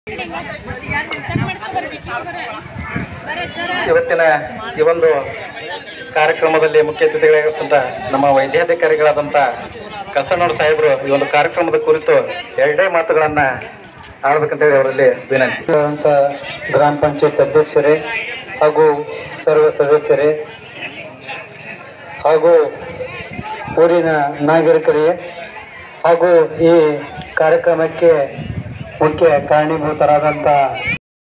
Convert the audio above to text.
ಇವತ್ತಿನ ಈ ಒಂದು ಕಾರ್ಯಕ್ರಮದಲ್ಲಿ ಮುಖ್ಯ ಅತಿಥಿಗಳಾಗಿರ್ತಂತ ನಮ್ಮ ವೈದ್ಯಾಧಿಕಾರಿಗಳಾದಂಥ ಕಸನೋಡ್ ಸಾಹೇಬರು ಈ ಒಂದು ಕಾರ್ಯಕ್ರಮದ ಕುರಿತು ಎರಡೇ ಮಾತುಗಳನ್ನ ಆಡ್ಬೇಕಂತೇಳಿ ಅವರಲ್ಲಿ ವಿನಂತಿ ಅಂತ ಗ್ರಾಮ ಪಂಚಾಯತ್ ಅಧ್ಯಕ್ಷರೇ ಹಾಗೂ ಸರ್ವ ಸದಸ್ಯರೇ ಹಾಗೂ ಊರಿನ ನಾಗರಿಕರಿಗೆ ಹಾಗೂ ಈ ಕಾರ್ಯಕ್ರಮಕ್ಕೆ ಮುಖ್ಯ ಕಾರಣೀಭೂತರಾದಂಥ